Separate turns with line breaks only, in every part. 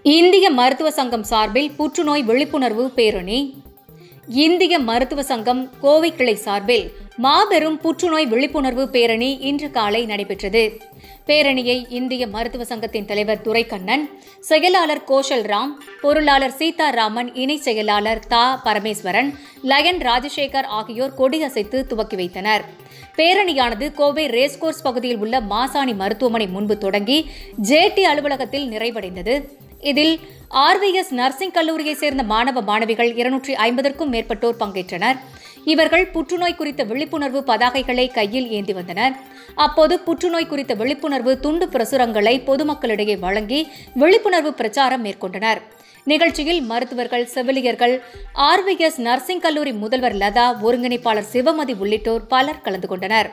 இந்திய மருத்துவ சங்கம் சார்பில் புற்றுநோய் விழிப்புணர்வு பேரணி இந்திய மருத்துவ சங்கம் கோவை கிளை சார்பில் மாபெரும் புற்றுநோய் விழிப்புணர்வு பேரணி இன்று காலை நடைபெற்றது பேரணியை இந்திய மருத்துவ சங்கத்தின் தலைவர் துரைக்கண்ணன் செயலாளர் கோஷல் ராம் பொருளாளர் சீதாராமன் இணை செயலாளர் தா பரமேஸ்வரன் லயன் ராஜசேகர் ஆகியோர் கொடியசைத்து துவக்கி வைத்தனர் பேரணியானது கோவை ரேஸ்கோர்ஸ் பகுதியில் உள்ள மாசாணி மருத்துவமனை முன்பு தொடங்கி ஜேடி அலுவலகத்தில் நிறைவடைந்தது இதில் ஆர்விஎஸ் நர்சிங் கல்லூரியைச் சேர்ந்த மாணவ மாணவிகள் இருநூற்றி ஐம்பதற்கும் மேற்பட்டோர் பங்கேற்றனர் இவர்கள் புற்றுநோய் குறித்த விழிப்புணர்வு பதாகைகளை கையில் ஏந்தி வந்தனர் அப்போது புற்றுநோய் குறித்த விழிப்புணர்வு துண்டு பிரசுரங்களை பொதுமக்களிடையே வழங்கி விழிப்புணர்வு பிரச்சாரம் மேற்கொண்டனர் நிகழ்ச்சியில் மருத்துவர்கள் செவிலியர்கள் ஆர்விஎஸ் நர்சிங் கல்லூரி முதல்வர் லதா ஒருங்கிணைப்பாளர் சிவமதி உள்ளிட்டோர் பலர் கலந்து கொண்டனர்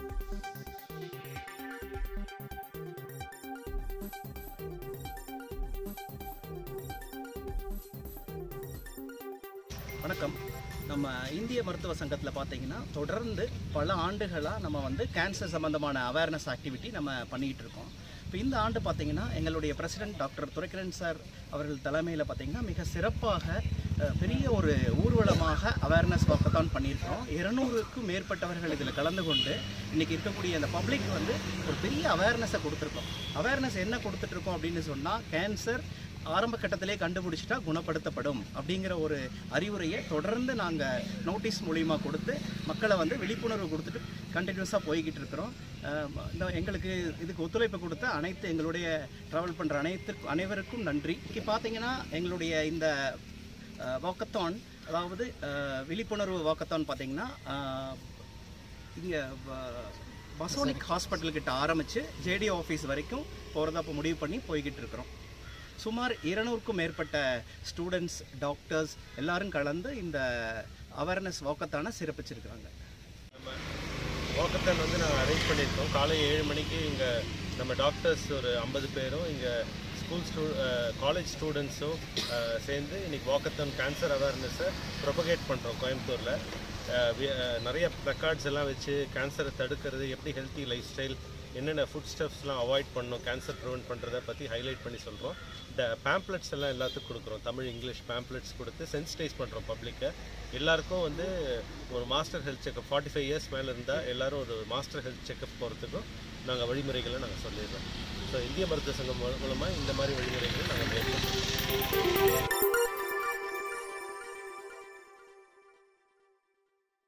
வணக்கம் நம்ம இந்திய மருத்துவ சங்கத்தில் பார்த்தீங்கன்னா தொடர்ந்து பல ஆண்டுகளாக நம்ம வந்து கேன்சர் சம்மந்தமான அவேர்னஸ் ஆக்டிவிட்டி நம்ம பண்ணிக்கிட்டு இருக்கோம் இப்போ இந்த ஆண்டு பார்த்தீங்கன்னா எங்களுடைய பிரசிடென்ட் டாக்டர் துரைக்கரன் சார் அவர்கள் தலைமையில் பார்த்தீங்கன்னா மிக சிறப்பாக அஹ், பெரிய ஒரு ஊர்வலமாக அவேர்னஸ் வாக்கத்தான் பண்ணியிருக்கிறோம் இருநூறுக்கும் மேற்பட்டவர்கள் இதில் கலந்து கொண்டு இன்றைக்கி இருக்கக்கூடிய அந்த பப்ளிக் வந்து ஒரு பெரிய அவேர்னஸை கொடுத்துருக்கோம் அவேர்னஸ் என்ன கொடுத்துட்ருக்கோம் அப்படின்னு சொன்னால் கேன்சர் ஆரம்ப கட்டத்திலே கண்டுபிடிச்சிட்டா குணப்படுத்தப்படும் அப்படிங்கிற ஒரு அறிவுரையை தொடர்ந்து நாங்கள் நோட்டீஸ் மூலிமா கொடுத்து மக்களை வந்து விழிப்புணர்வு கொடுத்துட்டு கண்டினியூஸாக போய்கிட்டு இருக்கிறோம் அஹ் இந்த எங்களுக்கு இதுக்கு ஒத்துழைப்பு கொடுத்த அனைத்து எங்களுடைய ட்ராவல் பண்ணுற அனைத்து அனைவருக்கும் நன்றி இன்னைக்கு பார்த்தீங்கன்னா எங்களுடைய இந்த வாக்கத்தான் அதாவது அஹ், விழிப்புணர்வு வாக்கத்தான் பார்த்தீங்கன்னா இங்கே பசோனிக் ஹாஸ்பிட்டல் கிட்ட ஆரம்பித்து ஜேடி ஆஃபீஸ் வரைக்கும் போகிறதா இப்போ முடிவு பண்ணி போய்கிட்டு இருக்கிறோம் சுமார் இருநூறுக்கும் மேற்பட்ட ஸ்டூடெண்ட்ஸ் டாக்டர்ஸ் எல்லாரும் கலந்து இந்த அவேர்னஸ் வாக்கத்தான சிறப்பிச்சிருக்கிறாங்க
வாக்கத்தான் வந்து நாங்கள் அரேஞ்ச் பண்ணியிருக்கோம் காலை ஏழு மணிக்கு இங்கே நம்ம டாக்டர்ஸ் ஒரு ஐம்பது பேரும் இங்கே ஸ்கூல் ஸ்டூ காலேஜ் ஸ்டூடெண்ட்ஸும் சேர்ந்து இன்னைக்கு வாக்கத்தான் கேன்சர் அவேர்னஸை ப்ரொபகேட் பண்ணுறோம் கோயம்புத்தூரில் நிறைய ப்ளக்கார்ட்ஸ் எல்லாம் வச்சு கேன்சரை தடுக்கிறது எப்படி ஹெல்த்தி லைஃப் ஸ்டைல் என்னென்ன ஃபுட் ஸ்டெப்ஸ்லாம் அவாய்ட் பண்ணணும் கேன்சர் ப்ரிவென்ட் பண்ணுறதை பற்றி ஹைலைட் பண்ணி சொல்கிறோம் இந்த பேம்ப்ளெட்ஸ் எல்லாம் எல்லாத்துக்கும் கொடுக்குறோம் தமிழ் இங்கிலீஷ் பேம்ப்ளெட்ஸ் கொடுத்து சென்சிடைஸ் பண்ணுறோம் பப்ளிக்கை எல்லாருக்கும் வந்து ஒரு master health checkup forty five years மேலே இருந்தால் எல்லாரும் ஒரு மாஸ்டர் ஹெல்த் செக்அப் போகிறதுக்கும் நாங்கள் வழிமுறைகளை நாங்கள் சொல்லிடுறோம் ஸோ இந்திய மருத்துவ சங்கம் மூலமாக இந்த மாதிரி வழிமுறைகளை நாங்கள் மேற்கொள்கிறோம்